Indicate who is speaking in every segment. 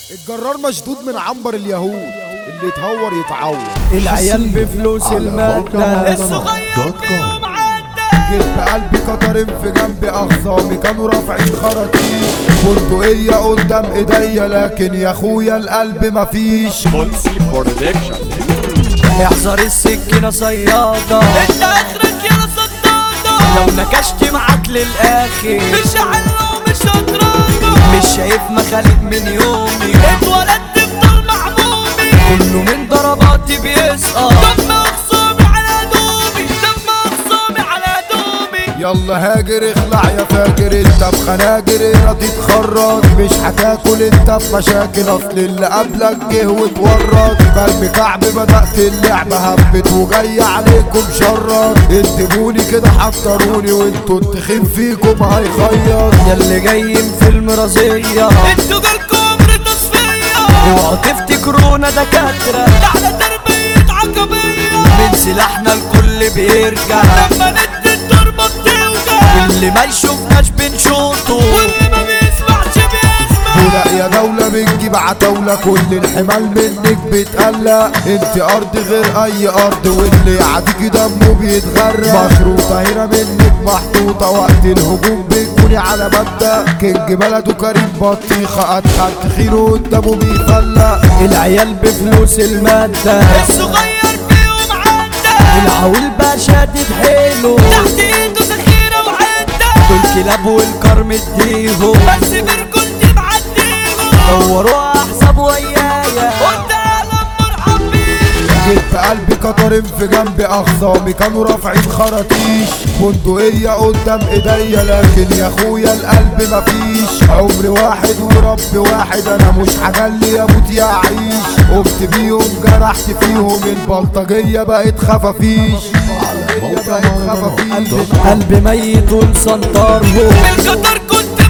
Speaker 1: الجرار مشدود من عنبر اليهود اللي يتهور يتعور
Speaker 2: العيال بفلوس المادة
Speaker 3: الصغير فيهم عدى
Speaker 1: جبت قلبي قطرين في جنبي اخصامي كانوا رافعين خراطيم بندقية قدام ايديا لكن يا اخويا القلب مفيش
Speaker 4: بولسي برودكشن
Speaker 2: احذر السكينة صيادة
Speaker 3: انت اخرك يا صدادة
Speaker 2: لو نكشت معاك للآخر
Speaker 3: مش حلو مش هتراجع
Speaker 2: مش شايف مخالب من يومي
Speaker 3: اتولدت في دار معمومي
Speaker 2: كله من ضرباتي بيسقط
Speaker 3: دم اخصامي على دومي دم اخصامي على دومي
Speaker 1: يلا هاجر اخلع يا فاجر انت بخناجر راضي تخرج مش هتاكل انت في مشاكل اصل اللي قبلك جه واتورط قلبي كعب بدأت اللعبة هبت وجاي عليكم شرط انتبوني كده حضروني وانتوا التخين فيكم هيخيط
Speaker 2: ياللي جايين في المرازية
Speaker 3: انتوا جالكم عمر تصفية
Speaker 2: اوعوا تفتكرونا دكاترة
Speaker 3: على تربية عقبية
Speaker 2: من سلاحنا الكل بيرجع
Speaker 3: لما ندي الضربة بتوجع
Speaker 2: اللي ما يشوفناش بنشوطه
Speaker 3: واللي ما بيسمعش بيسمع
Speaker 1: ولا يا دولة بتجيب عتاولة كل الحمال منك بتقلق انت ارض غير اي ارض واللي يعديك دمه بيتغرق مشروطة هنا منك محطوطة وقت الهجوم بتكوني على مبدأ كينج بلده كريم بطيخة اتخن تخينه قدامه بيفلق
Speaker 2: العيال بفلوس المادة
Speaker 3: الصغير فيهم عدى
Speaker 2: العويل بقى شادد حيله
Speaker 3: تحت ايده ذخيرة وعدة
Speaker 2: دول كلاب والكرم اديهم
Speaker 3: بس برجولتي بعديهم
Speaker 2: دوروا احسب ويايا
Speaker 3: وانت عالم مرحب بيه
Speaker 1: جبت قلبي قطرين في جنبي اخصامي كانوا رافعين خراطيش بندقية قدام ايديا لكن يا اخويا القلب مفيش عمر واحد ورب واحد انا مش هجلي اموت يا اعيش قمت بيهم جرحت فيهم البلطجية بقت خفافيش بقت خفافيش
Speaker 2: قلبي ميت ولسنطرهم
Speaker 3: بالقطر كنت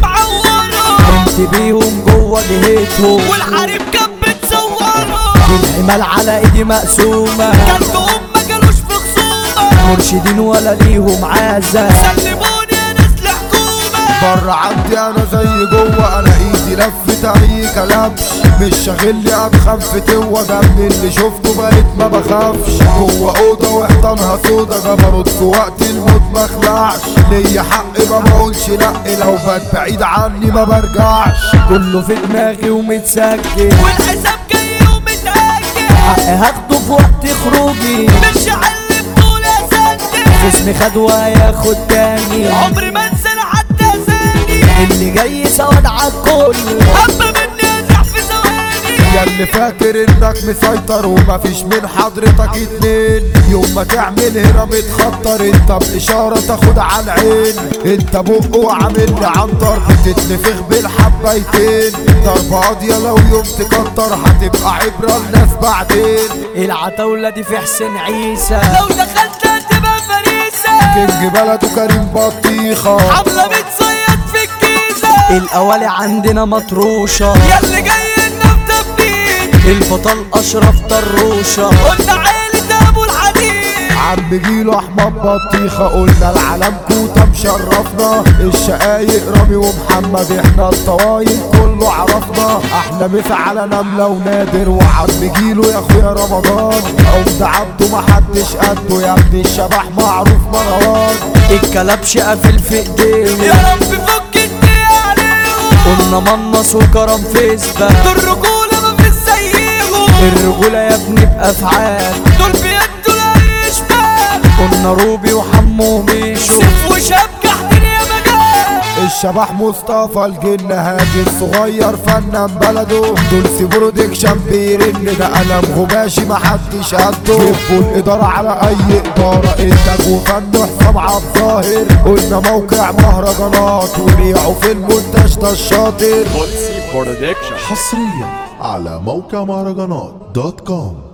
Speaker 3: معورة
Speaker 2: انت بيهم جوه جهتهم
Speaker 3: والحريم كان بتصورة
Speaker 2: الحمال على ايدي مقسومة
Speaker 3: كلتهم ما جالوش في خصومة
Speaker 2: مرشدين ولا ليهم عازة
Speaker 3: سلموني يا ناس لحكومة
Speaker 1: بره عندي انا زي جوه انا ايدي لفت اي كلامش مش شاغلني اتخن في توه جنب اللي شفته بقيت ما بخافش جوه اوضه وحيطانها سودا جبروت في وقت الموت ما خلعش ليا حق ما بقولش لا لو بات بعيد عني ما برجعش
Speaker 2: كله في دماغي ومتسجل
Speaker 3: والحساب جاي ومتأكد
Speaker 2: حقي هاخده في وقت خروجي
Speaker 3: مش هعلم طول يا سندي
Speaker 2: جسمي خد وهياخد تاني
Speaker 3: عمري ما انسى حتى ثاني
Speaker 2: اللي جاي سواد عالكل
Speaker 3: حبة مني ازح في ثواني
Speaker 1: يا اللي فاكر انك مسيطر ومفيش من حضرتك اتنين يوم ما تعمل هنا متخطر انت باشارة تاخد على العين انت بق وعامل لي عنتر بتتنفخ بالحبايتين ضربة قاضية لو يوم تكتر هتبقى عبرة لناس بعدين
Speaker 2: العتاولة دي في حسين عيسى
Speaker 3: لو دخلت هتبقى فريسة
Speaker 1: كينج بلده كريم بطيخة
Speaker 3: حملة بتصيد في الجيزة
Speaker 2: القوالي عندنا مطروشة
Speaker 3: ياللي جاي النبتة بمين
Speaker 2: البطل اشرف طروشة
Speaker 3: قلنا عيلة ابو الحديد
Speaker 1: عم جيله احمد بطيخة قلنا العالم كوتا مشرفنا الشقايق رامي ومحمد احنا الطوايل كله عرفنا احنا مثل على نملة ونادر وعم جيله يا اخويا رمضان عمد عبده محدش قده يا ابن الشبح معروف مروان
Speaker 2: الكلبش قافل في ايديه
Speaker 3: يا رب فك الدنيا عليهم
Speaker 2: قلنا منص وكرم في اثبات
Speaker 3: دول رجولة ما في زيهم
Speaker 2: الرجولة يا ابني بأفعال
Speaker 3: دول بيدوا لا يشبه
Speaker 2: قلنا روبي وحمو وميشو
Speaker 3: سيف وشبكة الدنيا مجال
Speaker 1: الشبح مصطفى الجن هادي الصغير فنان بلده دول برودكشن بيرن ده قلم غباشي محدش قده يبقوا الإدارة على أي إدارة إنتاج وفن وحسام عبد الظاهر قلنا موقع مهرجانات وريعوا في المونتاج ده الشاطر
Speaker 4: بولسي برودكشن
Speaker 5: حصريا على موقع مهرجانات دوت كوم